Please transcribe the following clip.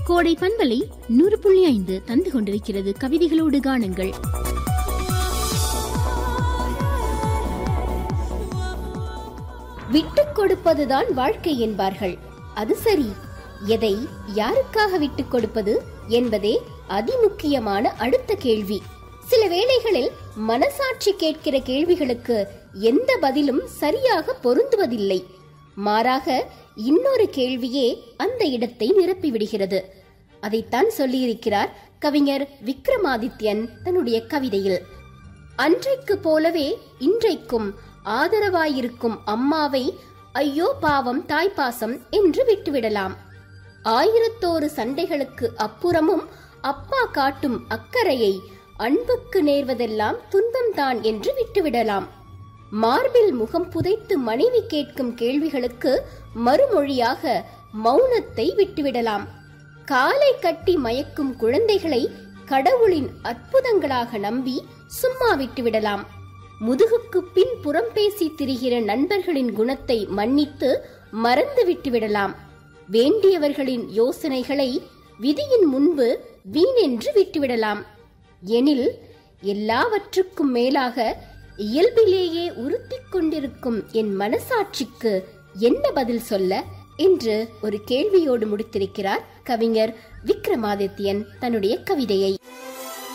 கோடை பண்பலை நூறு புள்ளி ஐந்து தந்து கொண்டிருக்கிறது கவிதைகளோடு காணுங்கள் விட்டுக் கொடுப்பதுதான் வாழ்க்கை என்பார்கள் அது சரி எதை யாருக்காக விட்டுக் கொடுப்பது என்பதே அதிமுக்கியமான அடுத்த கேள்வி சில வேளைகளில் மனசாட்சி கேட்கிற கேள்விகளுக்கு எந்த பதிலும் சரியாக பொருந்துவதில்லை மாறாக இன்னொரு கேள்வியே அந்த இடத்தை நிரப்பிவிடுகிறது அதைத்தான் சொல்லியிருக்கிறார் கவிஞர் விக்ரமாதித்யன் தன்னுடைய கவிதையில் அன்றைக்கு போலவே இன்றைக்கும் ஆதரவாயிருக்கும் அம்மாவை ஐயோ பாவம் தாய்ப்பாசம் என்று விட்டுவிடலாம் ஆயிரத்தோரு சண்டைகளுக்கு அப்புறமும் அப்பா காட்டும் அக்கறையை அன்புக்கு நேர்வதெல்லாம் துன்பம்தான் என்று விட்டுவிடலாம் மார்பில் முகம் புதைத்து மனைவி கேட்கும் கேள்விகளுக்கு மறுமொழியாக மௌனத்தை விட்டுவிடலாம் காலை கட்டி மயக்கும் குழந்தைகளை கடவுளின் அற்புதங்களாக நம்பி சும்மா விட்டுவிடலாம் முதுகுக்கு பின் புறம் பேசி திரிகிற நண்பர்களின் குணத்தை மன்னித்து மறந்து விட்டுவிடலாம் வேண்டியவர்களின் யோசனைகளை விதியின் முன்பு வீணென்று விட்டுவிடலாம் எனில் எல்லாவற்றுக்கும் மேலாக இயல்பிலேயே உறுத்திக் கொண்டிருக்கும் என் மனசாட்சிக்கு என்ன பதில் சொல்ல என்று ஒரு கேள்வியோடு முடித்திருக்கிறார் கவிஞர் விக்ரமாதித்யன் தன்னுடைய கவிதையை